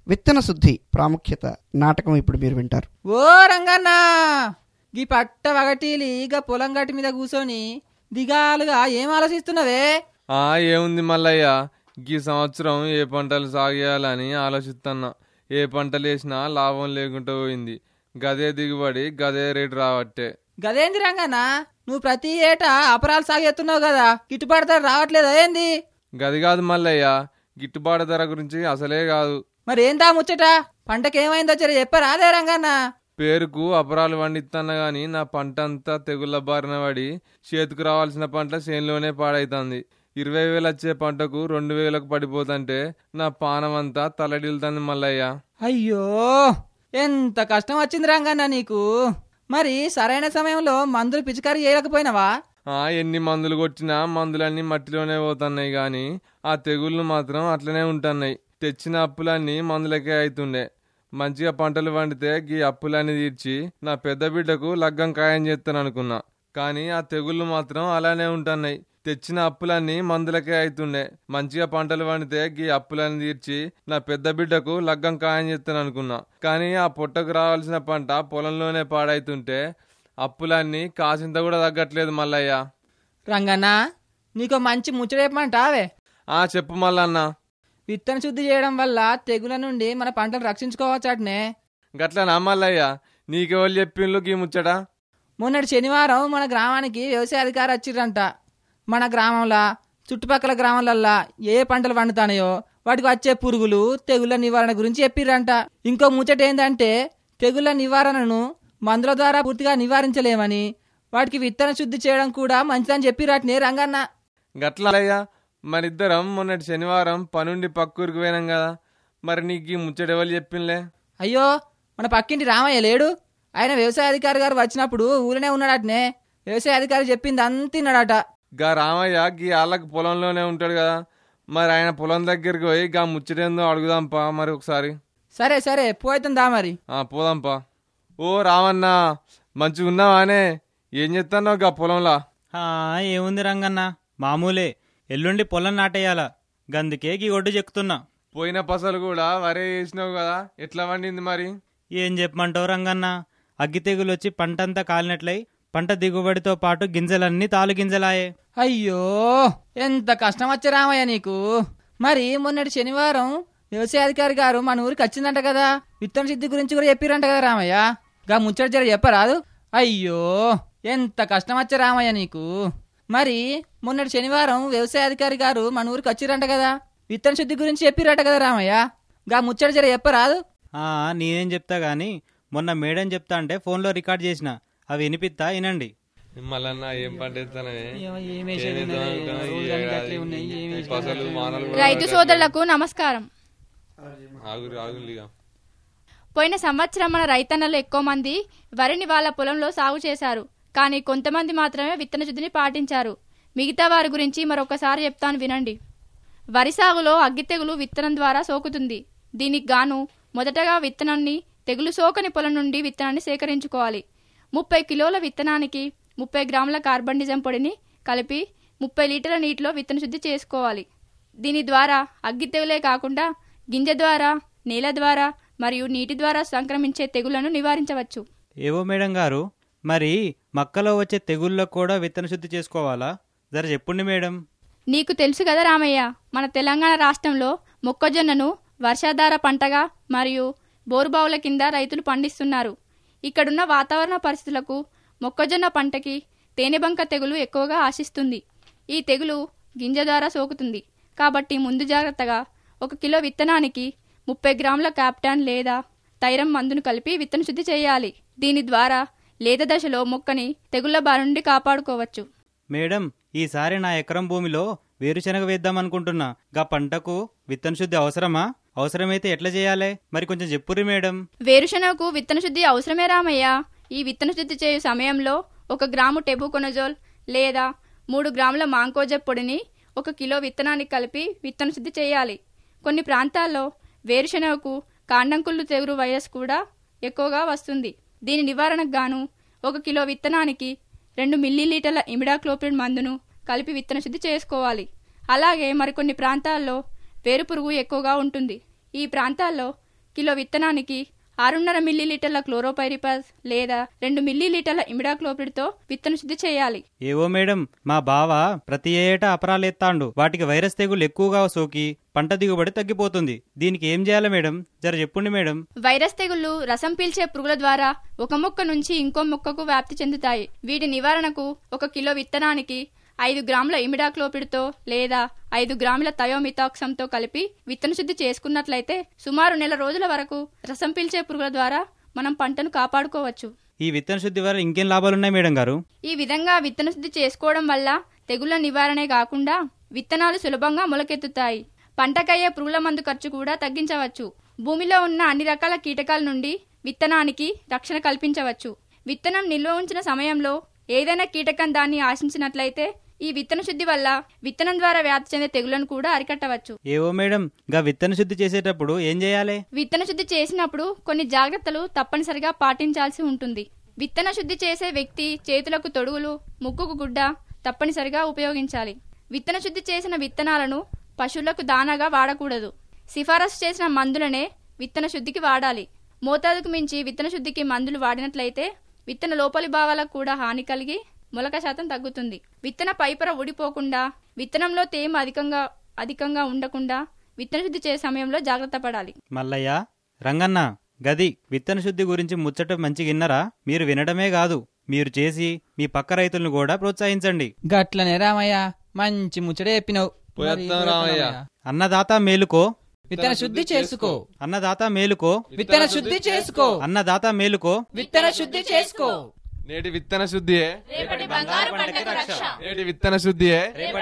విత్తన శుద్ధి ప్రాముఖ్యత నాటకం ఇప్పుడు మీరు వింటారు ఓ రంగన్న గీ పట్ట వగటీలి ఇక పొలం గట్టి మీద కూర్చొని దిగాలుగా ఏం ఆలోచిస్తున్నావే ఆ ఏముంది మల్లయ్య ఈ సంవత్సరం ఏ పంటలు సాగు చేయాలని ఆలోచిస్తున్నా ఏ పంటలు వేసినా లాభం లేకుండా పోయింది గదే దిగుబడి గదే రేటు రావట్టే గదేంది రంగన్న నువ్వు ప్రతి ఏటా అపరాలు సాగేస్తున్నావు కదా గిట్టుబాటు ధర రావట్లేదా ఏంది గది కాదు మల్లయ్య గిట్టుబాటు ధర గురించి అసలే కాదు మరి ఏందా ముచ్చట పంటకేమైందో సరే చెప్పరాదే రంగన్న పేరుకు అపరాలు పండిస్తున్నా గాని నా పంట అంతా తెగుళ్ళ బారిన పడి చేతికి రావాల్సిన పంట చేనులోనే పాడైతుంది ఇరవై వేలు వచ్చే పంటకు రెండు వేలకు పడిపోతుంటే నా పానం అంతా తలడిల్తుంది మల్లయ్య అయ్యో ఎంత కష్టం వచ్చింది రంగన్న నీకు మరి సరైన సమయంలో మందులు పిచికారీ చేయలేకపోయినావా ఆ ఎన్ని మందులు కొట్టినా మందులన్నీ మట్టిలోనే పోతున్నాయి గాని ఆ తెగుళ్ళు మాత్రం అట్లనే ఉంటున్నాయి తెచ్చిన అప్పులన్నీ మందులకే అవుతుండే మంచిగా పంటలు పండితే గీ అప్పులన్నీ తీర్చి నా పెద్ద బిడ్డకు లగ్గం ఖాయం చేస్తాను అనుకున్నా కానీ ఆ తెగుళ్ళు మాత్రం అలానే ఉంటున్నాయి తెచ్చిన అప్పులన్నీ మందులకే అవుతుండే మంచిగా పంటలు పండితే గీ అప్పులన్నీ తీర్చి నా పెద్ద బిడ్డకు లగ్గం ఖాయం చేస్తాను అనుకున్నా కానీ ఆ పొట్టకు రావాల్సిన పంట పొలంలోనే పాడైతుంటే అప్పులన్నీ కాసింత కూడా తగ్గట్లేదు మల్లయ్య రంగన్న నీకు మంచి ముచ్చటేపమంటావే ఆ చెప్పు మల్లన్న విత్తన శుద్ధి చేయడం వల్ల తెగుల నుండి మన పంటలు రక్షించుకోవచ్చటనే గట్లనా మల్లయ్య నీకెవరు చెప్పిండ్లు గీ ముచ్చట మొన్నటి శనివారం మన గ్రామానికి వ్యవసాయ అధికారి వచ్చిర్రంట మన గ్రామంలో చుట్టుపక్కల గ్రామాలల్లా ఏ పంటలు పండుతానయో వాటికి వచ్చే పురుగులు తెగుళ్ళ నివారణ గురించి చెప్పిర్రంట ఇంకో ముచ్చట ఏంటంటే తెగుళ్ళ నివారణను మందుల ద్వారా పూర్తిగా నివారించలేమని వాటికి విత్తన శుద్ధి చేయడం కూడా మంచిదని చెప్పిరట్నే రంగన్న గట్లయ్య మరిద్దరం మొన్నటి శనివారం పనుండి పక్కూరికి పోయినాం కదా మరి నీకు ఈ ముచ్చట ఎవరు చెప్పిండ్లే అయ్యో మన పక్కింటి రామయ్య లేడు ఆయన వ్యవసాయ అధికారి గారు వచ్చినప్పుడు ఊరినే ఉన్నాడటనే వ్యవసాయ అధికారి చెప్పింది అంతిన్నాడట గా రామయ్య గీ వాళ్ళకి పొలంలోనే ఉంటాడు కదా మరి ఆయన పొలం దగ్గరికి పోయి గా ముచ్చటేందో అడుగుదాంపా మరి ఒకసారి సరే సరే పోతుందా మరి ఆ పోదాంపా ఓ రామన్న మంచిగా ఉన్నావానే ఏం చెప్తాన్నావు గా పొలంలా ఆ, ఏముంది రంగన్న మామూలే ఎల్లుండి పొలం నాటేయాల గందుకే గీ ఒడ్డు చెక్కుతున్నా పోయిన పసలు కూడా వరే వేసినావు కదా ఎట్లా వండింది మరి ఏం చెప్పమంటావు రంగన్న అగ్గి తెగులు వచ్చి పంటంతా కాలినట్లయి పంట దిగుబడితో పాటు గింజలన్నీ తాలు గింజలాయే అయ్యో ఎంత కష్టం వచ్చే రామయ్య నీకు మరి మొన్నటి శనివారం వ్యవసాయ అధికారి గారు మన ఊరికి వచ్చిందంట కదా విత్తన సిద్ధి గురించి కూడా చెప్పిరంట కదా రామయ్య గా ముచ్చట జర చెప్పరాదు అయ్యో ఎంత కష్టం వచ్చే రామయ్య నీకు మరి మొన్నటి శనివారం వ్యవసాయ అధికారి గారు మన ఊరికి వచ్చిరంట కదా విత్తన శుద్ధి గురించి చెప్పిరట కదా రామయ్య గా ముచ్చట జర చెప్పరాదు ఆ, నేనేం చెప్తా గాని మొన్న మేడం చెప్తా అంటే ఫోన్లో రికార్డ్ చేసిన అవి వినిపిస్తా వినండి మళ్ళన్నా ఏం పండిస్తానే ఏమేసేది పసలు మానలు రైతు సోదరులకు నమస్కారం ఆగురు ఆగులిగా పోయిన సంవత్సరం మన రైతన్నలు ఎక్కువ మంది వరిని వాళ్ళ పొలంలో సాగు చేశారు కానీ కొంతమంది మాత్రమే విత్తన శుద్ధిని పాటించారు మిగతా వారి గురించి మరొకసారి చెప్తాను వినండి వరి సాగులో అగ్గి తెగులు విత్తనం ద్వారా సోకుతుంది దీనికి గాను మొదటగా విత్తనాన్ని తెగులు సోకని పొలం నుండి విత్తనాన్ని సేకరించుకోవాలి ముప్పై కిలోల విత్తనానికి ముప్పై గ్రాముల కార్బన్డిజం పొడిని కలిపి ముప్పై లీటర్ల నీటిలో విత్తన శుద్ధి చేసుకోవాలి దీని ద్వారా అగ్గి తెగులే కాకుండా గింజ ద్వారా నేల ద్వారా మరియు నీటి ద్వారా సంక్రమించే తెగుళ్లను నివారించవచ్చు ఏవో మేడం గారు మరి మక్కలో వచ్చే తెగుళ్ళకు కూడా విత్తన శుద్ధి చేసుకోవాలా జర చెప్పుండి మేడం నీకు తెలుసు కదా రామయ్య మన తెలంగాణ రాష్ట్రంలో మొక్కజొన్నను వర్షాధార పంటగా మరియు బోరుబావుల కింద రైతులు పండిస్తున్నారు ఇక్కడున్న వాతావరణ పరిస్థితులకు మొక్కజొన్న పంటకి తేనెబంక తెగులు ఎక్కువగా ఆశిస్తుంది ఈ తెగులు గింజ ద్వారా సోకుతుంది కాబట్టి ముందు జాగ్రత్తగా ఒక కిలో విత్తనానికి ముప్పై గ్రాముల క్యాప్టాన్ లేదా తైరం మందును కలిపి విత్తన శుద్ధి చేయాలి దీని ద్వారా లేత దశలో మొక్కని తెగుళ్ల బారి నుండి కాపాడుకోవచ్చు మేడం ఈసారి నా ఎకరం భూమిలో వేరుశనగ వేద్దామనుకుంటున్నా గా పంటకు విత్తన శుద్ధి అవసరమా అవసరమైతే ఎట్లా చేయాలి మరి కొంచెం చెప్పుర్రి మేడం వేరుశనగకు విత్తన శుద్ధి అవసరమే రామయ్య ఈ విత్తన శుద్ధి చేయు సమయంలో ఒక గ్రాము టెబుకొనజోల్ లేదా మూడు గ్రాముల మాంకోజెబ్ పొడిని ఒక కిలో విత్తనానికి కలిపి విత్తన శుద్ధి చేయాలి కొన్ని ప్రాంతాల్లో వేరుశనగకు కాండంకుళ్ళు తెగురు వైరస్ కూడా ఎక్కువగా వస్తుంది దీని నివారణకు గాను ఒక కిలో విత్తనానికి రెండు మిల్లీలీటర్ల ఇమిడాక్లోపిడ్ మందును కలిపి విత్తన శుద్ధి చేసుకోవాలి అలాగే మరికొన్ని ప్రాంతాల్లో వేరుపురుగు ఎక్కువగా ఉంటుంది ఈ ప్రాంతాల్లో కిలో విత్తనానికి ఆరున్నర మిల్లీలీటర్ల క్లోరోపైరిపస్ లేదా రెండు మిల్లీలీటర్ల ఇమిడాక్లోపిడ్తో విత్తన శుద్ధి చేయాలి ఏవో మేడం మా బావ ప్రతి ఏటా అపరాలేత్తాండు వాటికి వైరస్ తెగులు ఎక్కువగా సోకి పంట దిగుబడి తగ్గిపోతుంది దీనికి ఏం చేయాలి మేడం జర చెప్పుండి మేడం వైరస్ తెగుళ్లు రసం పీల్చే పురుగుల ద్వారా ఒక మొక్క నుంచి ఇంకో మొక్కకు వ్యాప్తి చెందుతాయి వీటి నివారణకు ఒక కిలో విత్తనానికి ఐదు గ్రాముల ఇమిడాక్లోపిడ్తో లేదా ఐదు గ్రాముల థయోమితాక్సంతో కలిపి విత్తన శుద్ధి చేసుకున్నట్లయితే సుమారు నెల రోజుల వరకు రసం పీల్చే పురుగుల ద్వారా మనం పంటను కాపాడుకోవచ్చు ఈ విత్తన శుద్ధి వల్ల ఇంకేం లాభాలున్నాయి మేడం గారు ఈ విధంగా విత్తన శుద్ధి చేసుకోవడం వల్ల తెగుళ్ల నివారణే కాకుండా విత్తనాలు సులభంగా మొలకెత్తుతాయి పంటకయ్యే పురుగుల మందు ఖర్చు కూడా తగ్గించవచ్చు భూమిలో ఉన్న అన్ని రకాల కీటకాల నుండి విత్తనానికి రక్షణ కల్పించవచ్చు విత్తనం నిల్వ ఉంచిన సమయంలో ఏదైనా కీటకం దాన్ని ఆశించినట్లయితే ఈ విత్తన శుద్ధి వల్ల విత్తనం ద్వారా వ్యాప్తి చెందే తెగుళ్లను కూడా అరికట్టవచ్చు ఏవో మేడం గా విత్తన శుద్ధి చేసేటప్పుడు ఏం చేయాలి విత్తన శుద్ధి చేసినప్పుడు కొన్ని జాగ్రత్తలు తప్పనిసరిగా పాటించాల్సి ఉంటుంది విత్తన శుద్ధి చేసే వ్యక్తి చేతులకు తొడుగులు ముక్కుకు గుడ్డ తప్పనిసరిగా ఉపయోగించాలి విత్తన శుద్ధి చేసిన విత్తనాలను పశువులకు దానాగా వాడకూడదు సిఫారసు చేసిన మందులనే విత్తన శుద్ధికి వాడాలి మోతాదుకు మించి విత్తన శుద్ధికి మందులు వాడినట్లయితే విత్తన లోపలి భాగాలకు కూడా హాని కలిగి మొలక శాతం తగ్గుతుంది విత్తన పైపర ఊడిపోకుండా విత్తనంలో తేమ అధికంగా అధికంగా ఉండకుండా విత్తన శుద్ధి చేసే సమయంలో జాగ్రత్త పడాలి మల్లయ్య రంగన్న గది విత్తన శుద్ధి గురించి ముచ్చట మంచిగిన్నరా మీరు వినడమే కాదు మీరు చేసి మీ పక్క రైతులను కూడా ప్రోత్సహించండి గట్లనే రామయ్య మంచి ముచ్చడే చెప్పినావు పోయేద్దాం రామయ్య. అన్నదాత మేలుకో విత్తన శుద్ధి చేసుకో అన్నదాత మేలుకో విత్తన శుద్ధి చేసుకో అన్నదాత మేలుకో విత్తన శుద్ధి చేసుకో నేటి విత్తన శుద్ధియే నేటి విత్తన శుద్ధియే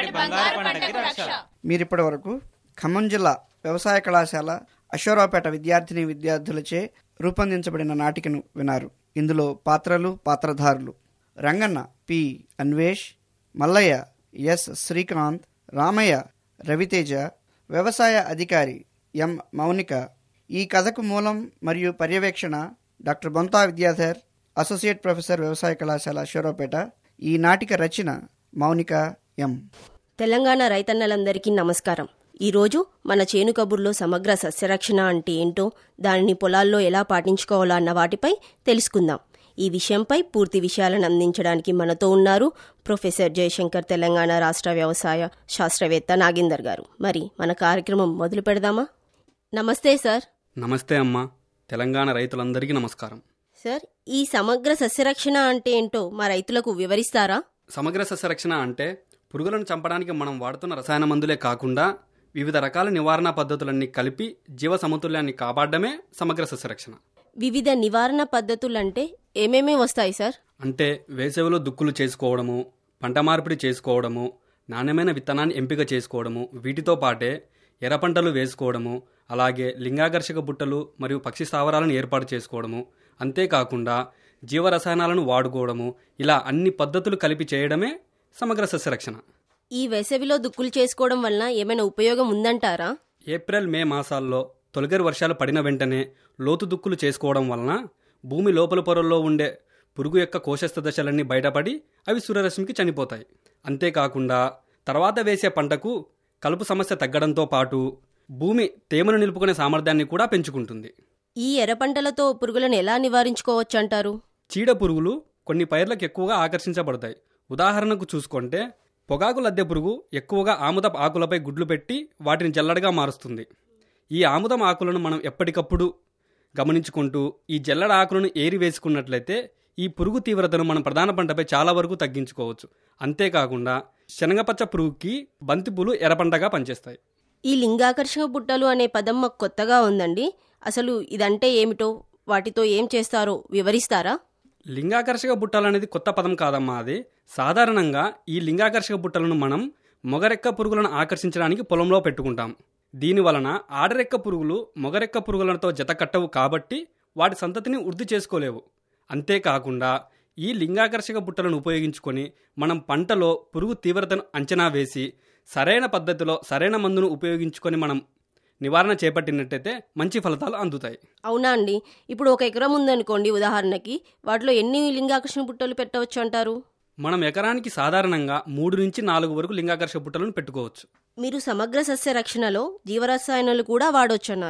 మీరిప్పటి వరకు ఖమ్మం జిల్లా వ్యవసాయ కళాశాల అశోరావుపేట విద్యార్థిని విద్యార్థులచే రూపొందించబడిన నాటికను వినారు ఇందులో పాత్రలు పాత్రధారులు రంగన్న పి అన్వేష్ మల్లయ్య ఎస్ శ్రీకాంత్ రామయ్య రవితేజ వ్యవసాయ అధికారి ఎం మౌనిక ఈ కథకు మూలం మరియు పర్యవేక్షణ doctor Bonta Vidyadhar associate professor వ్యవసాయ కళాశాల అశోరావుపేట ఈ నాటిక రచన మౌనిక ఎం తెలంగాణ రైతన్నలందరికీ నమస్కారం ఈరోజు మన చేను కబుర్లో సమగ్ర సస్యరక్షణ అంటే ఏంటో దానిని పొలాల్లో ఎలా పాటించుకోవాలో అన్న వాటిపై తెలుసుకుందాం ఈ విషయంపై పూర్తి విషయాలను అందించడానికి మనతో ఉన్నారు ప్రొఫెసర్ జయశంకర్ తెలంగాణ రాష్ట్ర వ్యవసాయ శాస్త్రవేత్త నాగేందర్ గారు మరి మన కార్యక్రమం మొదలు పెడదామా నమస్తే సార్ నమస్తే అమ్మా తెలంగాణ రైతులందరికీ నమస్కారం సార్ ఈ సమగ్ర సస్యరక్షణ అంటే ఏంటో మా రైతులకు వివరిస్తారా సమగ్ర సస్యరక్షణ అంటే పురుగులను చంపడానికి మనం వాడుతున్న రసాయన మందులే కాకుండా వివిధ రకాల నివారణ పద్ధతులన్నీ కలిపి జీవ సమతుల్యాన్ని కాపాడడమే సమగ్ర సస్యరక్షణ వివిధ నివారణ పద్ధతులంటే ఏమేమి వస్తాయి సార్ అంటే వేసవిలో దుక్కులు చేసుకోవడము పంట మార్పిడి చేసుకోవడము నాణ్యమైన విత్తనాన్ని ఎంపిక చేసుకోవడము వీటితో పాటే ఎర్ర పంటలు వేసుకోవడము అలాగే లింగాకర్షక బుట్టలు మరియు పక్షి స్థావరాలను ఏర్పాటు చేసుకోవడము అంతేకాకుండా జీవరసాయనాలను వాడుకోవడము ఇలా అన్ని పద్ధతులు కలిపి చేయడమే సమగ్ర సస్యరక్షణ ఈ వేసవిలో దుక్కులు చేసుకోవడం వలన ఏమైనా ఉపయోగం ఉందంటారా ఏప్రిల్ మే మాసాల్లో తొలగరి వర్షాలు పడిన వెంటనే లోతు దుక్కులు చేసుకోవడం వలన భూమి లోపల పొరల్లో ఉండే పురుగు యొక్క కోశస్థ దశలన్నీ బయటపడి అవి సూర్యరశ్మికి చనిపోతాయి అంతేకాకుండా తర్వాత వేసే పంటకు కలుపు సమస్య తగ్గడంతో పాటు భూమి తేమను నిలుపుకునే సామర్థ్యాన్ని కూడా పెంచుకుంటుంది ఈ ఎర్ర పంటలతో పురుగులను ఎలా నివారించుకోవచ్చు అంటారు చీడ పురుగులు కొన్ని పైర్లకు ఎక్కువగా ఆకర్షించబడతాయి ఉదాహరణకు చూసుకుంటే పొగాకు లద్దె పురుగు ఎక్కువగా ఆముదపు ఆకులపై గుడ్లు పెట్టి వాటిని జల్లడగా మారుస్తుంది ఈ ఆముదం ఆకులను మనం ఎప్పటికప్పుడు గమనించుకుంటూ ఈ జల్లడ ఆకులను ఏరి వేసుకున్నట్లయితే ఈ పురుగు తీవ్రతను మనం ప్రధాన పంటపై చాలా వరకు తగ్గించుకోవచ్చు అంతేకాకుండా శనగపచ్చ పురుగుకి బంతిపూలు ఎర్రపంటగా పనిచేస్తాయి ఈ లింగాకర్షక బుట్టలు అనే పదం మాకు కొత్తగా ఉందండి అసలు ఇదంటే ఏమిటో వాటితో ఏం చేస్తారో వివరిస్తారా లింగాకర్షక బుట్టలు అనేది కొత్త పదం కాదమ్మా అది సాధారణంగా ఈ లింగాకర్షక బుట్టలను మనం మొగరెక్క పురుగులను ఆకర్షించడానికి పొలంలో పెట్టుకుంటాం దీని వలన ఆడరెక్క పురుగులు మొగరెక్క పురుగులతో జతకట్టవు కాబట్టి వాటి సంతతిని వృద్ధి చేసుకోలేవు అంతేకాకుండా ఈ లింగాకర్షక బుట్టలను ఉపయోగించుకొని మనం పంటలో పురుగు తీవ్రతను అంచనా వేసి సరైన పద్ధతిలో సరైన మందును ఉపయోగించుకొని మనం నివారణ చేపట్టినట్టయితే మంచి ఫలితాలు అందుతాయి అవునా అండి ఇప్పుడు ఒక ఎకరం ఉందనుకోండి ఉదాహరణకి వాటిలో ఎన్ని లింగాకర్షణ బుట్టలు పెట్టవచ్చు అంటారు మనం ఎకరానికి సాధారణంగా మూడు నుంచి నాలుగు వరకు లింగాకర్షక బుట్టలను పెట్టుకోవచ్చు మీరు సమగ్ర సస్య రక్షణలో జీవరసాయనాలు కూడా వాడొచ్చన్నారు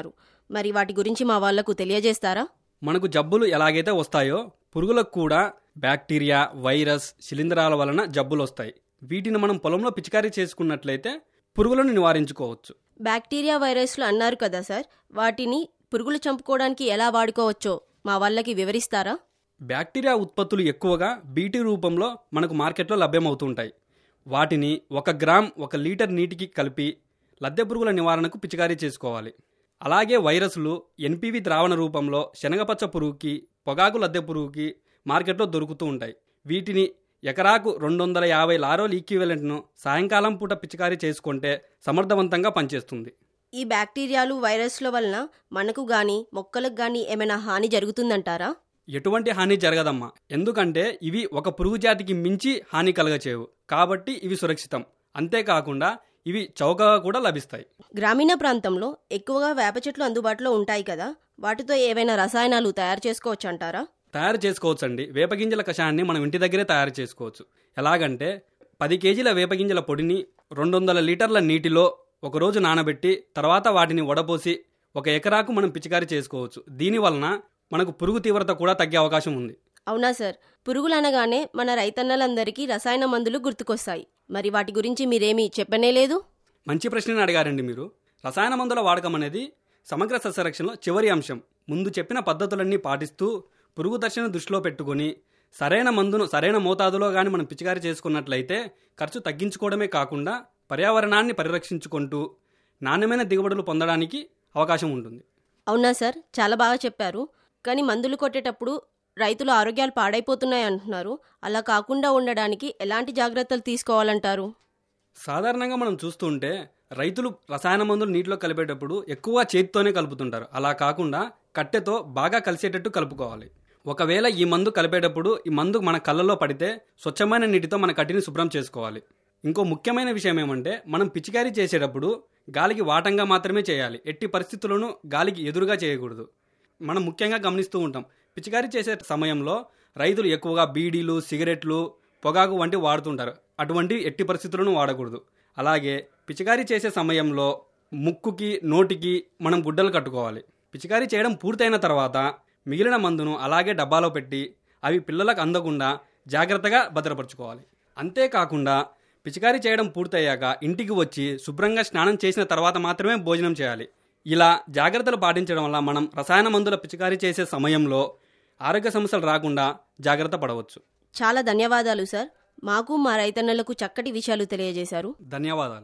మరి వాటి గురించి మా వాళ్లకు తెలియజేస్తారా మనకు జబ్బులు ఎలాగైతే వస్తాయో పురుగులకు కూడా బ్యాక్టీరియా వైరస్ శిలీంధ్రాల వలన జబ్బులు వస్తాయి వీటిని మనం పొలంలో పిచికారీ చేసుకున్నట్లయితే పురుగులను నివారించుకోవచ్చు బ్యాక్టీరియా వైరస్లు అన్నారు కదా సార్ వాటిని పురుగులు చంపుకోవడానికి ఎలా వాడుకోవచ్చో మా వాళ్ళకి వివరిస్తారా బ్యాక్టీరియా ఉత్పత్తులు ఎక్కువగా బీటీ రూపంలో మనకు మార్కెట్లో లభ్యమవుతుంటాయి వాటిని ఒక గ్రామ్ ఒక లీటర్ నీటికి కలిపి లద్దె పురుగుల నివారణకు పిచికారీ చేసుకోవాలి అలాగే వైరస్లు ఎన్పివి ద్రావణ రూపంలో శనగపచ్చ పురుగుకి పొగాకు లద్దె పురుగుకి మార్కెట్లో దొరుకుతూ ఉంటాయి వీటిని ఎకరాకు రెండు వందల యాభై లారోల్ ఈక్వివలెంట్ను సాయంకాలం పూట పిచికారీ చేసుకుంటే సమర్థవంతంగా పనిచేస్తుంది ఈ బ్యాక్టీరియాలు వైరస్ల వలన మనకు గాని మొక్కలకు గాని ఏమైనా హాని జరుగుతుందంటారా ఎటువంటి హాని జరగదమ్మా ఎందుకంటే ఇవి ఒక పురుగు జాతికి మించి హాని కలగచేవు కాబట్టి ఇవి సురక్షితం అంతేకాకుండా ఇవి చౌకగా కూడా లభిస్తాయి గ్రామీణ ప్రాంతంలో ఎక్కువగా వేప చెట్లు అందుబాటులో ఉంటాయి కదా వాటితో ఏవైనా రసాయనాలు తయారు చేసుకోవచ్చు అంటారా తయారు చేసుకోవచ్చండి వేపగింజల కషాయాన్ని మనం ఇంటి దగ్గరే తయారు చేసుకోవచ్చు ఎలాగంటే పది కేజీల వేపగింజల పొడిని రెండు వందల లీటర్ల నీటిలో ఒకరోజు నానబెట్టి తర్వాత వాటిని వడపోసి ఒక ఎకరాకు మనం పిచికారీ చేసుకోవచ్చు దీనివలన మనకు పురుగు తీవ్రత కూడా తగ్గే అవకాశం ఉంది అవునా సార్ పురుగులు అనగానే మన రైతన్నలందరికీ రసాయన మందులు గుర్తుకొస్తాయి మరి వాటి గురించి మీరేమీ చెప్పనే లేదు మంచి ప్రశ్నని అడిగారండి మీరు రసాయన మందుల వాడకం అనేది సమగ్ర సస్యరక్షణలో చివరి అంశం ముందు చెప్పిన పద్ధతులన్నీ పాటిస్తూ పురుగు దశను దృష్టిలో పెట్టుకొని సరైన మందును సరైన మోతాదులో కానీ మనం పిచికారీ చేసుకున్నట్లయితే ఖర్చు తగ్గించుకోవడమే కాకుండా పర్యావరణాన్ని పరిరక్షించుకుంటూ నాణ్యమైన దిగుబడులు పొందడానికి అవకాశం ఉంటుంది అవునా సార్ చాలా బాగా చెప్పారు కానీ మందులు కొట్టేటప్పుడు రైతుల ఆరోగ్యాలు పాడైపోతున్నాయి అంటున్నారు అలా కాకుండా ఉండడానికి ఎలాంటి జాగ్రత్తలు తీసుకోవాలంటారు సాధారణంగా మనం చూస్తుంటే రైతులు రసాయన మందులు నీటిలో కలిపేటప్పుడు ఎక్కువ చేతితోనే కలుపుతుంటారు అలా కాకుండా కట్టెతో బాగా కలిసేటట్టు కలుపుకోవాలి ఒకవేళ ఈ మందు కలిపేటప్పుడు ఈ మందు మన కళ్ళలో పడితే స్వచ్ఛమైన నీటితో మన కట్టిని శుభ్రం చేసుకోవాలి ఇంకో ముఖ్యమైన విషయం ఏమంటే మనం పిచికారీ చేసేటప్పుడు గాలికి వాటంగా మాత్రమే చేయాలి ఎట్టి పరిస్థితుల్లోనూ గాలికి ఎదురుగా చేయకూడదు మనం ముఖ్యంగా గమనిస్తూ ఉంటాం పిచికారీ చేసే సమయంలో రైతులు ఎక్కువగా బీడీలు సిగరెట్లు పొగాకు వంటివి వాడుతుంటారు అటువంటి ఎట్టి పరిస్థితులను వాడకూడదు అలాగే పిచికారీ చేసే సమయంలో ముక్కుకి నోటికి మనం గుడ్డలు కట్టుకోవాలి పిచికారీ చేయడం పూర్తయిన తర్వాత మిగిలిన మందును అలాగే డబ్బాలో పెట్టి అవి పిల్లలకు అందకుండా జాగ్రత్తగా భద్రపరచుకోవాలి అంతేకాకుండా పిచికారీ చేయడం పూర్తయ్యాక ఇంటికి వచ్చి శుభ్రంగా స్నానం చేసిన తర్వాత మాత్రమే భోజనం చేయాలి ఇలా జాగ్రత్తలు పాటించడం వల్ల మనం రసాయన మందుల పిచికారీ చేసే సమయంలో ఆరోగ్య సమస్యలు రాకుండా జాగ్రత్త పడవచ్చు చాలా ధన్యవాదాలు సార్ మాకు మా రైతన్నలకు చక్కటి విషయాలు తెలియజేశారు ధన్యవాదాలు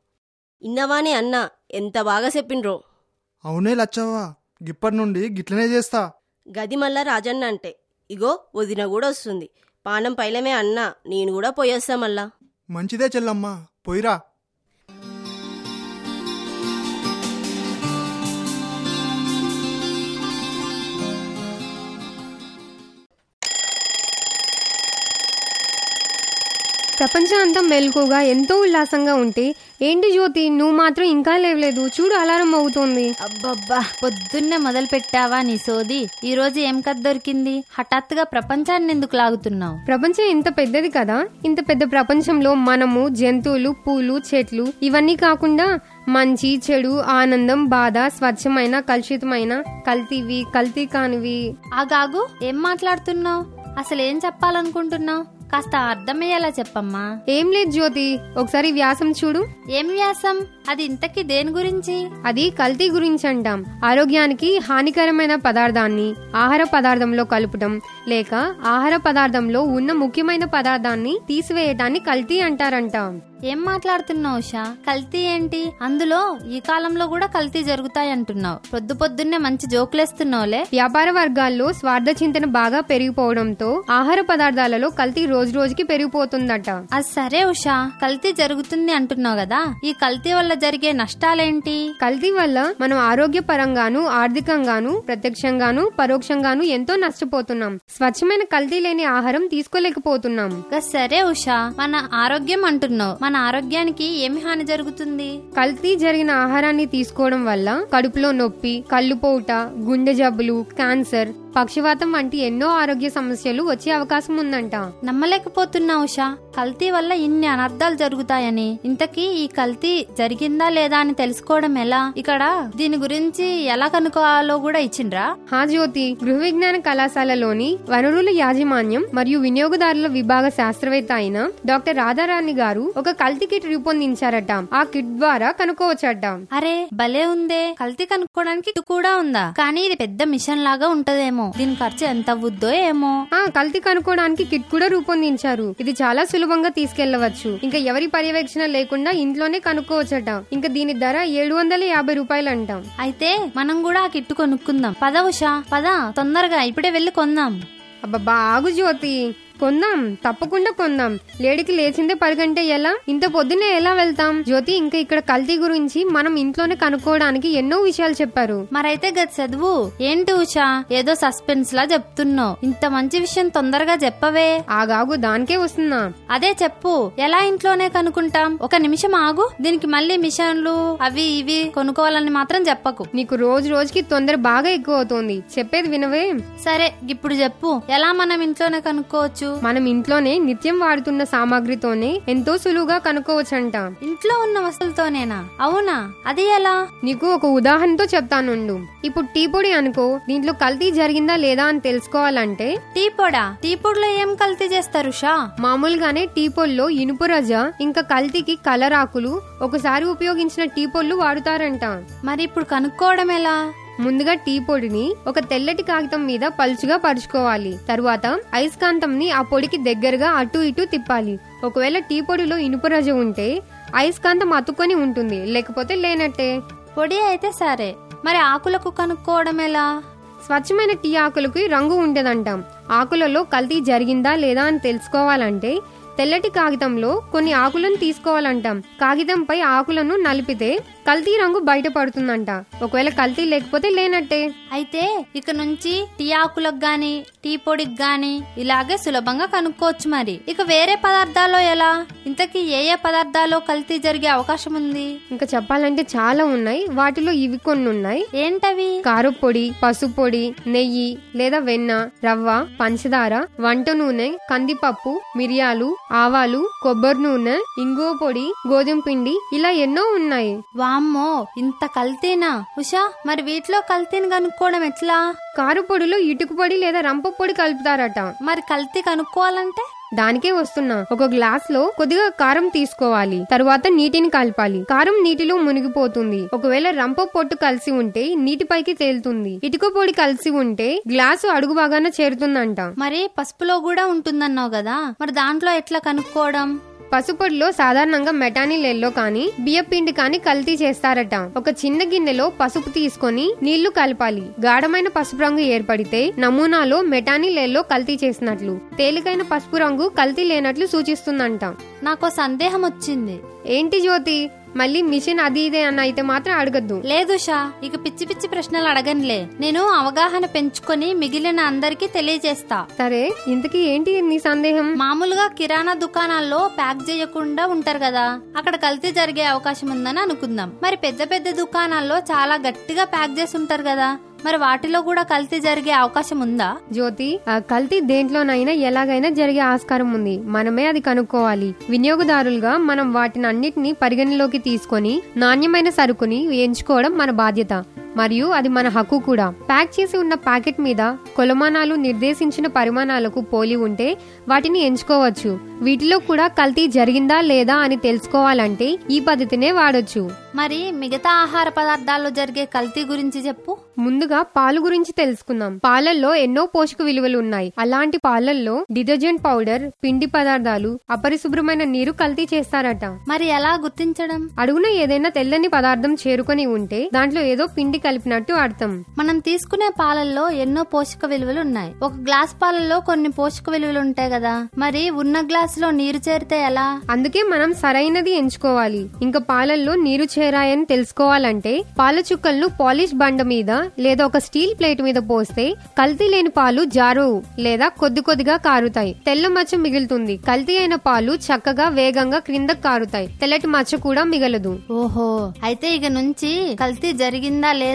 ఇన్నవానే అన్న ఎంత బాగా చెప్పిండ్రో అవునే లచ్చవ్వ గిప్పటి నుండి గిట్లనే చేస్తా గది మళ్ళా రాజన్న అంటే ఇగో వదిన కూడా వస్తుంది పానం పైలమే అన్నా నేను కూడా పోయేస్తా మళ్ళా మంచిదే చెల్లమ్మా పోయిరా ప్రపంచం అంతా మెలకుగా ఎంతో ఉల్లాసంగా ఉంటే ఏంటి జ్యోతి నువ్వు మాత్రం ఇంకా లేవలేదు చూడు అలారం అవుతోంది అబ్బబ్బా పొద్దున్నే మొదలు పెట్టావా నీ సోది ఈ రోజు ఏం కథ దొరికింది హఠాత్తుగా ప్రపంచాన్ని ఎందుకు లాగుతున్నావు ప్రపంచం ఇంత పెద్దది కదా ఇంత పెద్ద ప్రపంచంలో మనము జంతువులు పూలు చెట్లు ఇవన్నీ కాకుండా మంచి చెడు ఆనందం బాధ స్వచ్ఛమైన కలుషితమైన కల్తీవి కల్తీ కానివి ఆగాగు ఏం మాట్లాడుతున్నావు అసలు ఏం చెప్పాలనుకుంటున్నావు కాస్త అర్థమయ్యేలా చెప్పమ్మా ఏం లేదు జ్యోతి ఒకసారి వ్యాసం చూడు ఏం వ్యాసం అది ఇంతకీ దేని గురించి అది కల్తీ గురించి అంటాం ఆరోగ్యానికి హానికరమైన పదార్థాన్ని ఆహార పదార్థంలో కలుపటం లేక ఆహార పదార్థంలో ఉన్న ముఖ్యమైన పదార్థాన్ని తీసివేయటాన్ని కల్తీ అంటారంట ఏం మాట్లాడుతున్నావు ఉషా కల్తీ ఏంటి అందులో ఈ కాలంలో కూడా కల్తీ జరుగుతాయి అంటున్నావు పొద్దు పొద్దున్నే మంచి జోకులేస్తున్నావులే వ్యాపార వర్గాల్లో స్వార్థ చింతన బాగా పెరిగిపోవడంతో ఆహార పదార్థాలలో కల్తీ రోజు రోజుకి పెరిగిపోతుందట అది సరే ఉషా కల్తీ జరుగుతుంది అంటున్నావు కదా ఈ కల్తీ వల్ల జరిగే నష్టాలేంటి కల్తీ వల్ల మనం ఆరోగ్య పరంగాను ఆర్థికంగాను ప్రత్యక్షంగాను పరోక్షంగాను ఎంతో నష్టపోతున్నాం స్వచ్ఛమైన కల్తీ లేని ఆహారం తీసుకోలేకపోతున్నాం గా సరే ఉషా మన ఆరోగ్యం అంటున్నావు మన ఆరోగ్యానికి ఏమి హాని జరుగుతుంది కల్తీ జరిగిన ఆహారాన్ని తీసుకోవడం వల్ల కడుపులో నొప్పి కళ్ళుపోవుట గుండె జబ్బులు క్యాన్సర్ పక్షవాతం వంటి ఎన్నో ఆరోగ్య సమస్యలు వచ్చే అవకాశం ఉందంట నమ్మలేకపోతున్నా ఉషా కల్తీ వల్ల ఇన్ని అనర్థాలు జరుగుతాయని ఇంతకీ ఈ కల్తీ జరిగిందా లేదా అని తెలుసుకోవడం ఎలా ఇక్కడ దీని గురించి ఎలా కనుక్కోవాలో కూడా ఇచ్చిండ్రా హా జ్యోతి గృహ విజ్ఞాన కళాశాలలోని వనరుల యాజమాన్యం మరియు వినియోగదారుల విభాగ శాస్త్రవేత్త అయిన డాక్టర్ రాధారాణి గారు ఒక కల్తీ కిట్ రూపొందించారట ఆ కిట్ ద్వారా కనుక్కోవచ్చట అరే భలే ఉందే కల్తీ కనుక్కోవడానికి ఇది కూడా ఉందా కానీ ఇది పెద్ద మిషన్ లాగా ఉంటదేమో దీని ఖర్చు ఎంత అవుద్దో ఏమో ఆ కల్తీ కనుక్కోవడానికి కిట్ కూడా రూపొందించారు ఇది చాలా సులభంగా తీసుకెళ్లవచ్చు ఇంకా ఎవరి పర్యవేక్షణ లేకుండా ఇంట్లోనే కనుక్కోవచ్చట ఇంకా దీని ధర ఏడు వందల యాభై రూపాయలు అంటాం అయితే మనం కూడా ఆ కిట్టు కొనుక్కుందాం పద ఉషా పద తొందరగా ఇప్పుడే వెళ్ళి కొందాం అబ్బా ఆగు జ్యోతి కొందాం తప్పకుండా కొందాం లేడికి లేచిందే పరుగంటే ఎలా ఇంత పొద్దున్నే ఎలా వెళ్తాం జ్యోతి ఇంకా ఇక్కడ కల్తీ గురించి మనం ఇంట్లోనే కనుక్కోవడానికి ఎన్నో విషయాలు చెప్పారు మరైతే గది చదువు ఏంటి ఉషా ఏదో సస్పెన్స్ లా చెప్తున్నావు ఇంత మంచి విషయం తొందరగా చెప్పవే ఆగాగు దానికే వస్తున్నా అదే చెప్పు ఎలా ఇంట్లోనే కనుక్కుంటాం ఒక నిమిషం ఆగు దీనికి మళ్ళీ మిషన్లు అవి ఇవి కొనుక్కోవాలని మాత్రం చెప్పకు నీకు రోజు రోజుకి తొందర బాగా ఎక్కువ అవుతోంది చెప్పేది వినవే సరే ఇప్పుడు చెప్పు ఎలా మనం ఇంట్లోనే కనుక్కోవచ్చు మనం ఇంట్లోనే నిత్యం వాడుతున్న సామాగ్రితోనే ఎంతో సులువుగా కనుక్కోవచ్చంట ఇంట్లో ఉన్న వస్తువులతోనేనా అవునా అది ఎలా నీకు ఒక ఉదాహరణతో చెప్తానుండు ఇప్పుడు టీ పొడి అనుకో దీంట్లో కల్తీ జరిగిందా లేదా అని తెలుసుకోవాలంటే టీ పొడా టీ పొడిలో ఏం కల్తీ చేస్తారు షా మామూలుగానే టీ పొడిలో ఇనుపు రజ ఇంకా కల్తీకి కలర్ ఆకులు ఒకసారి ఉపయోగించిన టీ పొళ్ళు వాడుతారంట మరి ఇప్పుడు కనుక్కోవడం ఎలా ముందుగా టీ పొడిని ఒక తెల్లటి కాగితం మీద పలుచుగా పరుచుకోవాలి తరువాత అయస్కాంతంని ఆ పొడికి దగ్గరగా అటు ఇటు తిప్పాలి ఒకవేళ టీ పొడిలో ఇనుప రజ ఉంటే అయస్కాంతం అతుక్కొని ఉంటుంది లేకపోతే లేనట్టే పొడి అయితే సరే మరి ఆకులకు కనుక్కోవడం ఎలా స్వచ్ఛమైన టీ ఆకులకి రంగు ఉండదంటాం ఆకులలో కల్తీ జరిగిందా లేదా అని తెలుసుకోవాలంటే తెల్లటి కాగితంలో కొన్ని ఆకులను తీసుకోవాలంటాం కాగితంపై ఆకులను నలిపితే కల్తీ రంగు బయటపడుతుందంట ఒకవేళ కల్తీ లేకపోతే లేనట్టే అయితే ఇక నుంచి టీ ఆకులకు గాని టీ పొడికి గాని ఇలాగే సులభంగా కనుక్కోవచ్చు మరి ఇక వేరే పదార్థాల్లో ఎలా ఇంతకీ ఏ ఏ పదార్థాల్లో కల్తీ జరిగే అవకాశం ఉంది ఇంకా చెప్పాలంటే చాలా ఉన్నాయి వాటిలో ఇవి కొన్ని ఉన్నాయి ఏంటవి కారపొడి పసుపు పొడి నెయ్యి లేదా వెన్న రవ్వ పంచదార వంట నూనె కందిపప్పు మిరియాలు ఆవాలు కొబ్బరి నూనె ఇంగువ పొడి గోధుమ పిండి ఇలా ఎన్నో ఉన్నాయి వామ్మో ఇంత కల్తీనా ఉషా మరి వీటిలో కల్తీని కనుక్కోవడం ఎట్లా కారు పొడిలో ఇటుకు పొడి లేదా రంప పొడి కలుపుతారట మరి కల్తీ కనుక్కోవాలంటే దానికే వస్తున్నా ఒక గ్లాస్ లో కొద్దిగా కారం తీసుకోవాలి తరువాత నీటిని కలపాలి కారం నీటిలో మునిగిపోతుంది ఒకవేళ రంప పొట్టు కలిసి ఉంటే నీటిపైకి తేలుతుంది ఇటుక పొడి కలిసి ఉంటే గ్లాసు అడుగు భాగాన చేరుతుందంట మరి పసుపులో కూడా ఉంటుందన్నావు కదా మరి దాంట్లో ఎట్లా కనుక్కోవడం పసుపొడిలో సాధారణంగా మెటానిల్ ఎల్లో కానీ బియ్య పిండి కానీ కల్తీ చేస్తారట ఒక చిన్న గిన్నెలో పసుపు తీసుకొని నీళ్లు కలపాలి గాఢమైన పసుపు రంగు ఏర్పడితే నమూనాలో మెటానిల్ ఎల్లో కల్తీ చేసినట్లు తేలికైన పసుపు రంగు కల్తీ లేనట్లు సూచిస్తుందంట నాకు సందేహం వచ్చింది ఏంటి జ్యోతి మళ్ళీ మిషన్ అది ఇదే అన్న అయితే మాత్రం అడగద్దు లేదు షా ఇక పిచ్చి పిచ్చి ప్రశ్నలు అడగనులే నేను అవగాహన పెంచుకొని మిగిలిన అందరికీ తెలియజేస్తా సరే ఇంతకీ ఏంటి నీ సందేహం మామూలుగా కిరాణా దుకాణాల్లో ప్యాక్ చేయకుండా ఉంటారు కదా అక్కడ కల్తీ జరిగే అవకాశం ఉందని అనుకుందాం మరి పెద్ద పెద్ద దుకాణాల్లో చాలా గట్టిగా ప్యాక్ చేసి ఉంటారు కదా మరి వాటిలో కూడా కల్తీ జరిగే అవకాశం ఉందా జ్యోతి ఆ కల్తీ దేంట్లోనైనా ఎలాగైనా జరిగే ఆస్కారం ఉంది మనమే అది కనుక్కోవాలి వినియోగదారులుగా మనం వాటిని అన్నిటిని పరిగణలోకి తీసుకొని నాణ్యమైన సరుకుని ఎంచుకోవడం మన బాధ్యత మరియు అది మన హక్కు కూడా ప్యాక్ చేసి ఉన్న ప్యాకెట్ మీద కొలమానాలు నిర్దేశించిన పరిమాణాలకు పోలి ఉంటే వాటిని ఎంచుకోవచ్చు వీటిలో కూడా కల్తీ జరిగిందా లేదా అని తెలుసుకోవాలంటే ఈ పద్ధతినే వాడొచ్చు మరి మిగతా ఆహార పదార్థాల్లో జరిగే కల్తీ గురించి చెప్పు ముందుగా పాలు గురించి తెలుసుకుందాం పాలల్లో ఎన్నో పోషక విలువలు ఉన్నాయి అలాంటి పాలల్లో డిటర్జెంట్ పౌడర్ పిండి పదార్థాలు అపరిశుభ్రమైన నీరు కల్తీ చేస్తారట మరి ఎలా గుర్తించడం అడుగున ఏదైనా తెల్లని పదార్థం చేరుకొని ఉంటే దాంట్లో ఏదో పిండి కలిపినట్టు అర్థం మనం తీసుకునే పాలల్లో ఎన్నో పోషక విలువలు ఉన్నాయి ఒక గ్లాస్ పాలల్లో కొన్ని పోషక విలువలు ఉంటాయి కదా మరి ఉన్న గ్లాస్ లో నీరు చేరితే ఎలా అందుకే మనం సరైనది ఎంచుకోవాలి ఇంకా పాలల్లో నీరు చేరాయని తెలుసుకోవాలంటే పాల చుక్కలను పాలిష్ బండ మీద లేదా ఒక స్టీల్ ప్లేట్ మీద పోస్తే కల్తీ లేని పాలు జారు లేదా కొద్ది కొద్దిగా కారుతాయి తెల్ల మచ్చ మిగులుతుంది కల్తీ అయిన పాలు చక్కగా వేగంగా క్రిందకు కారుతాయి తెల్లటి మచ్చ కూడా మిగలదు ఓహో అయితే ఇక నుంచి కల్తీ జరిగిందా లేదా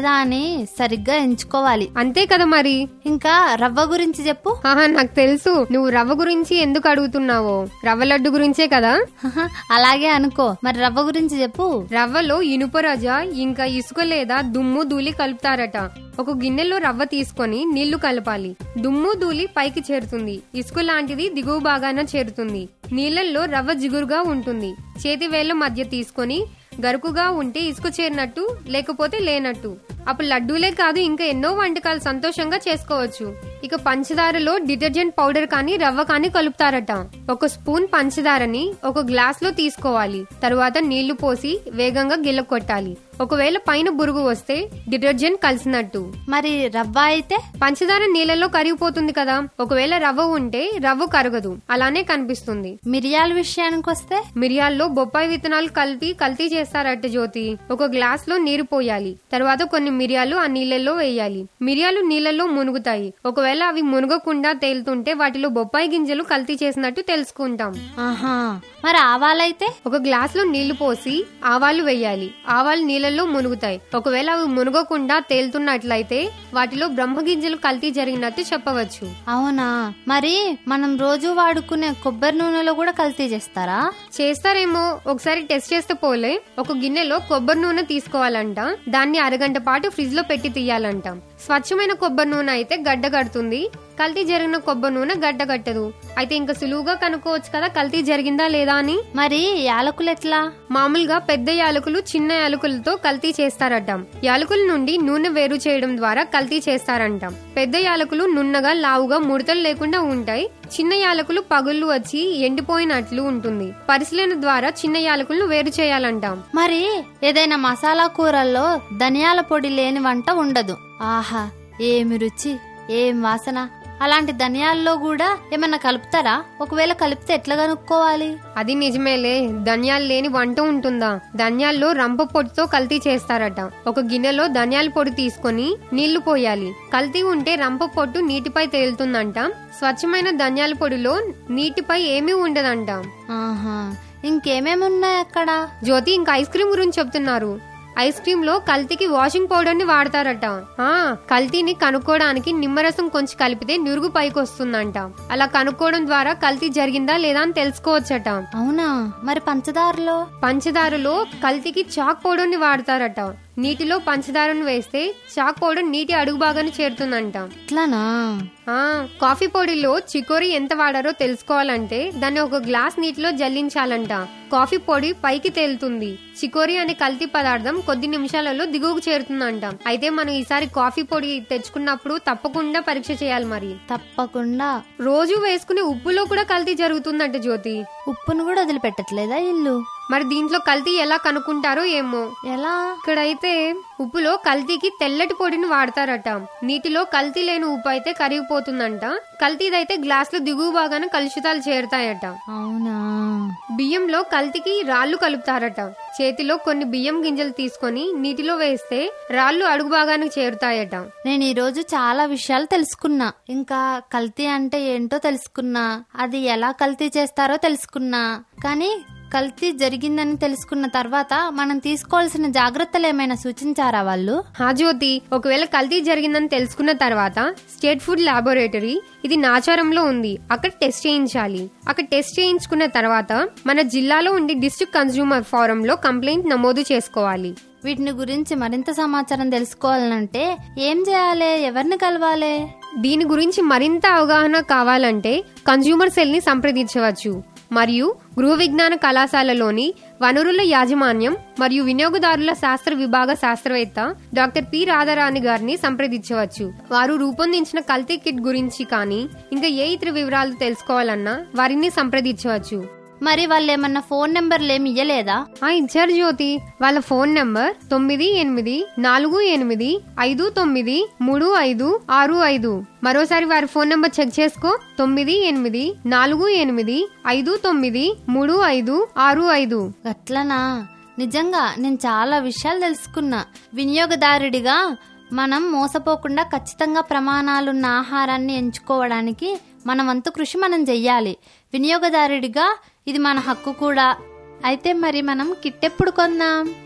లేదా అని సరిగ్గా ఎంచుకోవాలి అంతే కదా మరి ఇంకా రవ్వ గురించి చెప్పు ఆహా నాకు తెలుసు నువ్వు రవ్వ గురించి ఎందుకు అడుగుతున్నావో రవ్వ లడ్డు గురించే కదా హహ, అలాగే అనుకో మరి రవ్వ గురించి చెప్పు రవ్వలో ఇనుప రజ ఇంకా ఇసుక లేదా దుమ్ము ధూళి కలుపుతారట ఒక గిన్నెలో రవ్వ తీసుకొని నీళ్లు కలపాలి దుమ్ము ధూళి పైకి చేరుతుంది ఇసుక లాంటిది దిగువ భాగాన చేరుతుంది నీళ్లలో రవ్వ జిగురుగా ఉంటుంది చేతి వేళ్ల మధ్య తీసుకొని గరుకుగా ఉంటే ఇసుక చేరినట్టు లేకపోతే లేనట్టు అప్పుడు లడ్డూలే కాదు ఇంకా ఎన్నో వంటకాలు సంతోషంగా చేసుకోవచ్చు ఇక పంచదారలో డిటర్జెంట్ పౌడర్ కానీ రవ్వ కానీ కలుపుతారట ఒక స్పూన్ పంచదారని ఒక గ్లాస్ లో తీసుకోవాలి తరువాత నీళ్లు పోసి వేగంగా గిల్ల కొట్టాలి ఒకవేళ పైన బురుగు వస్తే డిటర్జెంట్ కలిసినట్టు మరి రవ్వ అయితే పంచదార నీళ్ళలో కరిగిపోతుంది కదా ఒకవేళ రవ్వ ఉంటే రవ్వ కరగదు అలానే కనిపిస్తుంది మిరియాల విషయానికి వస్తే మిరియాల్లో బొప్పాయి విత్తనాలు కలిపి కల్తీ చేస్తారట జ్యోతి ఒక గ్లాస్ లో నీరు పోయాలి తర్వాత కొన్ని మిరియాలు ఆ నీళ్ళల్లో వేయాలి మిరియాలు నీళ్ళల్లో మునుగుతాయి ఒకవేళ అవి మునగకుండా తేలుతుంటే వాటిలో బొప్పాయి గింజలు కల్తీ చేసినట్టు తెలుసుకుంటాం ఆహా మరి ఆవాలైతే ఒక గ్లాస్ లో నీళ్లు పోసి ఆవాలు వేయాలి ఆవాలు నీళ్ళల్లో మునుగుతాయి ఒకవేళ అవి మునగకుండా తేలుతున్నట్లయితే వాటిలో బ్రహ్మ గింజలు కల్తీ జరిగినట్టు చెప్పవచ్చు అవునా మరి మనం రోజు వాడుకునే కొబ్బరి నూనెలో కూడా కల్తీ చేస్తారా చేస్తారేమో ఒకసారి టెస్ట్ చేస్తే పోలే ఒక గిన్నెలో కొబ్బరి నూనె తీసుకోవాలంట దాన్ని అరగంట పాటు ఫ్రిడ్జ్ లో పెట్టి తీయాలంట స్వచ్ఛమైన కొబ్బరి నూనె అయితే గడ్డ కడుతుంది కల్తీ జరిగిన కొబ్బరి నూనె గడ్డ కట్టదు అయితే ఇంకా సులువుగా కనుక్కోవచ్చు కదా కల్తీ జరిగిందా లేదా అని మరి యాలకులు ఎట్లా మామూలుగా పెద్ద యాలకులు చిన్న యాలకులతో కల్తీ చేస్తారట యాలకుల నుండి నూనె వేరు చేయడం ద్వారా కల్తీ చేస్తారంట పెద్ద యాలకులు నున్నగా లావుగా ముడతలు లేకుండా ఉంటాయి చిన్న యాలకులు పగుళ్ళు వచ్చి ఎండిపోయినట్లు ఉంటుంది పరిశీలన ద్వారా చిన్న యాలకులను వేరు చేయాలంట మరి ఏదైనా మసాలా కూరల్లో ధనియాల పొడి లేని వంట ఉండదు ఆహా ఏమి రుచి ఏం వాసన అలాంటి ధనియాల్లో కూడా ఏమన్నా కలుపుతారా ఒకవేళ కలిపితే ఎట్లా కనుక్కోవాలి అది నిజమేలే ధనియాలు లేని వంట ఉంటుందా ధనియాల్లో రంప పొడితో కల్తీ చేస్తారట ఒక గిన్నెలో ధనియాల పొడి తీసుకొని నీళ్లు పోయాలి కల్తీ ఉంటే రంప పొట్టు నీటిపై తేలుతుందంట స్వచ్ఛమైన ధనియాల పొడిలో నీటిపై ఏమీ ఉండదంట ఆహా ఇంకేమేమి ఉన్నాయి అక్కడ జ్యోతి ఇంకా ఐస్ క్రీమ్ గురించి చెప్తున్నారు ఐస్ క్రీమ్ లో కల్తీకి వాషింగ్ పౌడర్ ని వాడతారట ఆ కల్తీని కనుక్కోవడానికి నిమ్మరసం కొంచెం కలిపితే నురుగు పైకి వస్తుందంట అలా కనుక్కోవడం ద్వారా కల్తీ జరిగిందా లేదా అని తెలుసుకోవచ్చట అవునా మరి పంచదారలో పంచదారలో కల్తీకి చాక్ పౌడర్ ని వాడతారట నీటిలో పంచదారను వేస్తే చాక్ పౌడర్ నీటి అడుగు భాగాన్ని చేరుతుందంట ఇట్లానా ఆ కాఫీ పొడిలో చికోరి ఎంత వాడారో తెలుసుకోవాలంటే దాన్ని ఒక గ్లాస్ నీటిలో జల్లించాలంట కాఫీ పొడి పైకి తేలుతుంది చికోరి అనే కల్తీ పదార్థం కొద్ది నిమిషాలలో దిగువకు చేరుతుందంట అయితే మనం ఈసారి కాఫీ పొడి తెచ్చుకున్నప్పుడు తప్పకుండా పరీక్ష చేయాలి మరి తప్పకుండా రోజు వేసుకునే ఉప్పులో కూడా కల్తీ జరుగుతుందంట జ్యోతి ఉప్పును కూడా వదిలిపెట్టట్లేదా ఇల్లు మరి దీంట్లో కల్తీ ఎలా కనుక్కుంటారో ఏమో ఎలా ఇక్కడైతే ఉప్పులో కల్తీకి తెల్లటి పొడిని వాడతారట నీటిలో కల్తీ లేని ఉప్పు అయితే కరిగిపోతుందంట కల్తీదైతే గ్లాస్ లో దిగువ భాగాన కలుషితాలు చేరుతాయట అవునా బియ్యంలో కల్తీకి రాళ్లు కలుపుతారట చేతిలో కొన్ని బియ్యం గింజలు తీసుకొని నీటిలో వేస్తే రాళ్లు అడుగు భాగానికి చేరుతాయట నేను ఈ రోజు చాలా విషయాలు తెలుసుకున్నా ఇంకా కల్తీ అంటే ఏంటో తెలుసుకున్నా అది ఎలా కల్తీ చేస్తారో తెలుసుకున్నా కానీ కల్తీ జరిగిందని తెలుసుకున్న తర్వాత మనం తీసుకోవాల్సిన జాగ్రత్తలు ఏమైనా సూచించారా వాళ్ళు హా జ్యోతి ఒకవేళ కల్తీ జరిగిందని తెలుసుకున్న తర్వాత స్టేట్ ఫుడ్ లాబొరేటరీ ఇది నాచారంలో ఉంది అక్కడ టెస్ట్ చేయించాలి అక్కడ టెస్ట్ చేయించుకున్న తర్వాత మన జిల్లాలో ఉండి డిస్ట్రిక్ట్ కన్స్యూమర్ ఫోరం లో కంప్లైంట్ నమోదు చేసుకోవాలి వీటిని గురించి మరింత సమాచారం తెలుసుకోవాలంటే ఏం చేయాలి ఎవరిని కలవాలి దీని గురించి మరింత అవగాహన కావాలంటే కన్స్యూమర్ సెల్ ని సంప్రదించవచ్చు మరియు గృహ విజ్ఞాన కళాశాలలోని వనరుల యాజమాన్యం మరియు వినియోగదారుల శాస్త్ర విభాగ శాస్త్రవేత్త డాక్టర్ పి రాధారాణి గారిని సంప్రదించవచ్చు వారు రూపొందించిన కల్తీ కిట్ గురించి కానీ ఇంకా ఏ ఇతర వివరాలు తెలుసుకోవాలన్నా వారిని సంప్రదించవచ్చు మరి వాళ్ళు ఏమన్నా ఫోన్ నెంబర్లు ఏమి ఇయ్యలేదా ఆ ఇచ్చారు జ్యోతి వాళ్ళ ఫోన్ నంబర్ తొమ్మిది ఎనిమిది నాలుగు ఎనిమిది ఐదు తొమ్మిది మూడు ఐదు ఆరు ఐదు మరోసారి వారి ఫోన్ నంబర్ చెక్ చేసుకో తొమ్మిది ఎనిమిది నాలుగు ఎనిమిది ఐదు తొమ్మిది మూడు ఐదు ఆరు ఐదు అట్లనా నిజంగా నేను చాలా విషయాలు తెలుసుకున్నా వినియోగదారుడిగా మనం మోసపోకుండా ఖచ్చితంగా ప్రమాణాలున్న ఆహారాన్ని ఎంచుకోవడానికి మన వంతు కృషి మనం చెయ్యాలి వినియోగదారుడిగా ఇది మన హక్కు కూడా అయితే మరి మనం కిట్ ఎప్పుడు కొందాం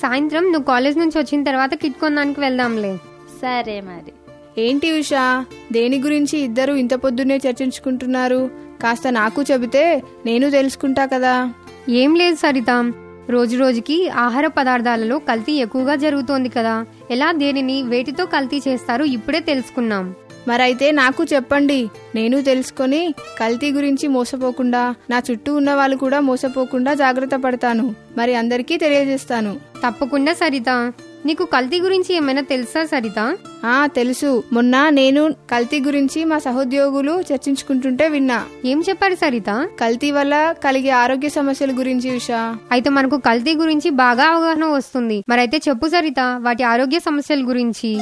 సాయంత్రం నువ్వు కాలేజ్ నుంచి వచ్చిన తర్వాత కిట్ కొనడానికి వెళ్దాంలే సరే మరి ఏంటి ఉషా దేని గురించి ఇద్దరు ఇంత పొద్దున్నే చర్చించుకుంటున్నారు కాస్త నాకు చెబితే నేను తెలుసుకుంటా కదా ఏం లేదు సరిత రోజు రోజుకి ఆహార పదార్థాలలో కల్తీ ఎక్కువగా జరుగుతోంది కదా ఎలా దేనిని వేటితో కల్తీ చేస్తారో ఇప్పుడే తెలుసుకున్నాం మరైతే నాకు చెప్పండి నేను తెలుసుకొని కల్తీ గురించి మోసపోకుండా నా చుట్టూ ఉన్న వాళ్ళు కూడా మోసపోకుండా జాగ్రత్త పడతాను మరి అందరికీ తెలియజేస్తాను తప్పకుండా సరిత నీకు కల్తీ గురించి ఏమైనా తెలుసా సరిత ఆ తెలుసు మొన్న నేను కల్తీ గురించి మా సహోద్యోగులు చర్చించుకుంటుంటే విన్నా ఏం చెప్పారు సరిత కల్తీ వల్ల కలిగే ఆరోగ్య సమస్యల గురించి ఉషా అయితే మనకు కల్తీ గురించి బాగా అవగాహన వస్తుంది మరైతే చెప్పు సరిత వాటి ఆరోగ్య సమస్యల గురించి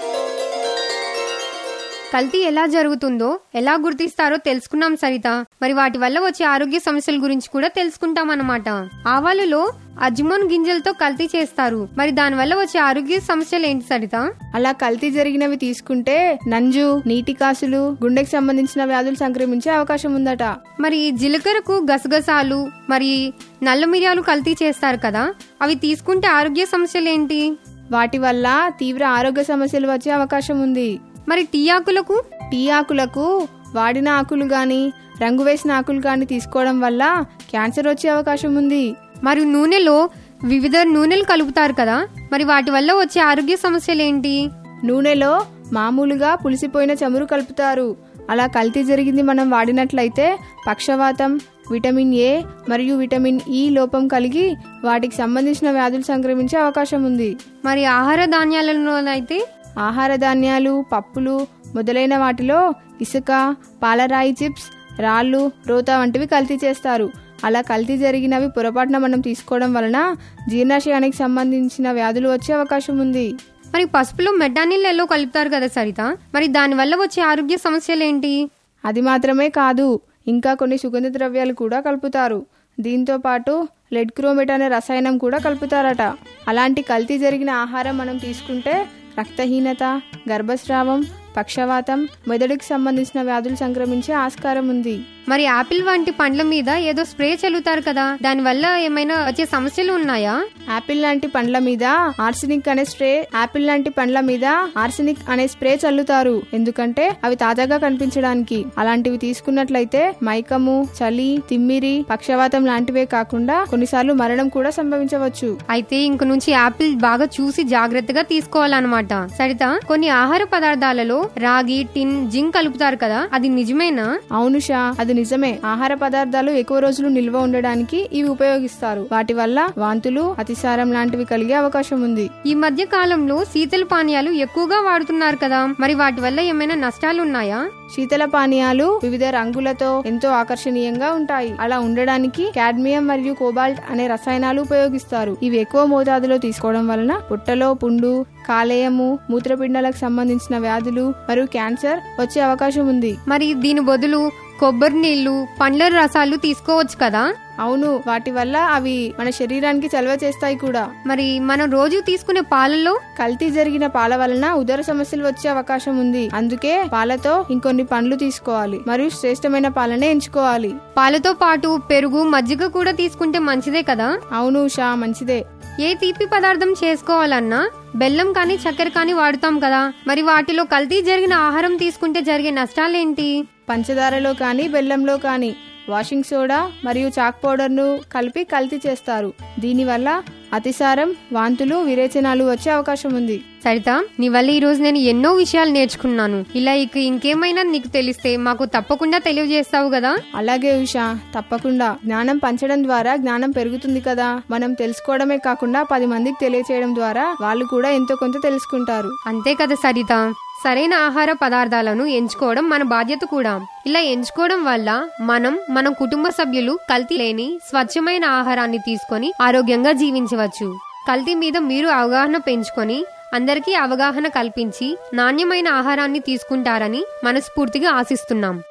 కల్తీ ఎలా జరుగుతుందో ఎలా గుర్తిస్తారో తెలుసుకున్నాం సరిత మరి వాటి వల్ల వచ్చే ఆరోగ్య సమస్యల గురించి కూడా తెలుసుకుంటాం అన్నమాట ఆవాలలో అజ్మోన్ గింజలతో కల్తీ చేస్తారు మరి దాని వల్ల వచ్చే ఆరోగ్య సమస్యలు ఏంటి సరిత అలా కల్తీ జరిగినవి తీసుకుంటే నంజు నీటి కాసులు గుండెకి సంబంధించిన వ్యాధులు సంక్రమించే అవకాశం ఉందట మరి జీలకర్రకు గసగసాలు మరి నల్ల మిరియాలు కల్తీ చేస్తారు కదా అవి తీసుకుంటే ఆరోగ్య సమస్యలు ఏంటి వాటి వల్ల తీవ్ర ఆరోగ్య సమస్యలు వచ్చే అవకాశం ఉంది మరి టీ ఆకులకు టీ ఆకులకు వాడిన ఆకులు గాని రంగు వేసిన ఆకులు గాని తీసుకోవడం వల్ల క్యాన్సర్ వచ్చే అవకాశం ఉంది మరి నూనెలో వివిధ నూనెలు కలుపుతారు కదా మరి వాటి వల్ల వచ్చే ఆరోగ్య సమస్యలు ఏంటి నూనెలో మామూలుగా పులిసిపోయిన చమురు కలుపుతారు అలా కల్తీ జరిగింది మనం వాడినట్లయితే పక్షవాతం విటమిన్ ఏ మరియు విటమిన్ ఈ లోపం కలిగి వాటికి సంబంధించిన వ్యాధులు సంక్రమించే అవకాశం ఉంది మరి ఆహార ధాన్యాలలో అయితే ఆహార ధాన్యాలు పప్పులు మొదలైన వాటిలో ఇసుక పాలరాయి చిప్స్ రాళ్ళు రోత వంటివి కల్తీ చేస్తారు అలా కల్తీ జరిగినవి పొరపాటున మనం తీసుకోవడం వలన జీర్ణాశయానికి సంబంధించిన వ్యాధులు వచ్చే అవకాశం ఉంది మరి పసుపులో మెడ్డానిల్లో కలుపుతారు కదా సరిత మరి దాని వల్ల వచ్చే ఆరోగ్య సమస్యలు ఏంటి అది మాత్రమే కాదు ఇంకా కొన్ని సుగంధ ద్రవ్యాలు కూడా కలుపుతారు దీంతో పాటు లెడ్ క్రోమెట్ అనే రసాయనం కూడా కలుపుతారట అలాంటి కల్తీ జరిగిన ఆహారం మనం తీసుకుంటే రక్తహీనత గర్భస్రావం పక్షవాతం మెదడుకి సంబంధించిన వ్యాధులు సంక్రమించే ఆస్కారం ఉంది మరి ఆపిల్ వంటి పండ్ల మీద ఏదో స్ప్రే చల్లుతారు కదా దాని వల్ల ఏమైనా వచ్చే సమస్యలు ఉన్నాయా యాపిల్ లాంటి పండ్ల మీద ఆర్సినిక్ అనే స్ప్రే యాపిల్ లాంటి పండ్ల మీద ఆర్సినిక్ అనే స్ప్రే చల్లుతారు ఎందుకంటే అవి తాజాగా కనిపించడానికి అలాంటివి తీసుకున్నట్లయితే మైకము చలి తిమ్మిరి పక్షవాతం లాంటివే కాకుండా కొన్నిసార్లు మరణం కూడా సంభవించవచ్చు అయితే ఇంక నుంచి యాపిల్ బాగా చూసి జాగ్రత్తగా తీసుకోవాలన్నమాట సరిత కొన్ని ఆహార పదార్థాలలో రాగి టిన్ జింక్ కలుపుతారు కదా అది నిజమేనా అవునుషా అది నిజమే ఆహార పదార్థాలు ఎక్కువ రోజులు నిల్వ ఉండడానికి ఇవి ఉపయోగిస్తారు వాటి వల్ల వాంతులు అతిసారం లాంటివి కలిగే అవకాశం ఉంది ఈ మధ్య కాలంలో శీతల పానీయాలు ఎక్కువగా వాడుతున్నారు కదా మరి వాటి వల్ల ఏమైనా నష్టాలు ఉన్నాయా శీతల పానీయాలు వివిధ రంగులతో ఎంతో ఆకర్షణీయంగా ఉంటాయి అలా ఉండడానికి కాడ్మియం మరియు కోబాల్ట్ అనే రసాయనాలు ఉపయోగిస్తారు ఇవి ఎక్కువ మోతాదులో తీసుకోవడం వలన పుట్టలో పుండు కాలేయము మూత్రపిండాలకు సంబంధించిన వ్యాధులు మరియు క్యాన్సర్ వచ్చే అవకాశం ఉంది మరి దీని బదులు కొబ్బరి నీళ్లు పండ్ల రసాలు తీసుకోవచ్చు కదా అవును వాటి వల్ల అవి మన శరీరానికి చలవ చేస్తాయి కూడా మరి మనం రోజు తీసుకునే పాలలో కల్తీ జరిగిన పాల వలన ఉదర సమస్యలు వచ్చే అవకాశం ఉంది అందుకే పాలతో ఇంకొన్ని పండ్లు తీసుకోవాలి మరియు శ్రేష్టమైన పాలనే ఎంచుకోవాలి పాలతో పాటు పెరుగు మజ్జిగ కూడా తీసుకుంటే మంచిదే కదా అవును ఉషా మంచిదే ఏ తీపి పదార్థం చేసుకోవాలన్నా బెల్లం కానీ చక్కెర కానీ వాడుతాం కదా మరి వాటిలో కల్తీ జరిగిన ఆహారం తీసుకుంటే జరిగే నష్టాలేంటి పంచదారలో కానీ బెల్లంలో కానీ వాషింగ్ సోడా మరియు చాక్ పౌడర్ను కలిపి కల్తీ చేస్తారు దీనివల్ల అతిసారం వాంతులు విరేచనాలు వచ్చే అవకాశం ఉంది సరిత నీ వల్ల ఈ రోజు నేను ఎన్నో విషయాలు నేర్చుకున్నాను ఇలా ఇక ఇంకేమైనా నీకు తెలిస్తే మాకు తప్పకుండా తెలియజేస్తావు కదా అలాగే ఉషా తప్పకుండా జ్ఞానం పంచడం ద్వారా జ్ఞానం పెరుగుతుంది కదా మనం తెలుసుకోవడమే కాకుండా పది మందికి తెలియచేయడం ద్వారా వాళ్ళు కూడా ఎంతో కొంత తెలుసుకుంటారు అంతే కదా సరిత సరైన ఆహార పదార్థాలను ఎంచుకోవడం మన బాధ్యత కూడా ఇలా ఎంచుకోవడం వల్ల మనం మన కుటుంబ సభ్యులు కల్తీ లేని స్వచ్ఛమైన ఆహారాన్ని తీసుకొని ఆరోగ్యంగా జీవించవచ్చు కల్తీ మీద మీరు అవగాహన పెంచుకొని అందరికీ అవగాహన కల్పించి నాణ్యమైన ఆహారాన్ని తీసుకుంటారని మనస్ఫూర్తిగా ఆశిస్తున్నాం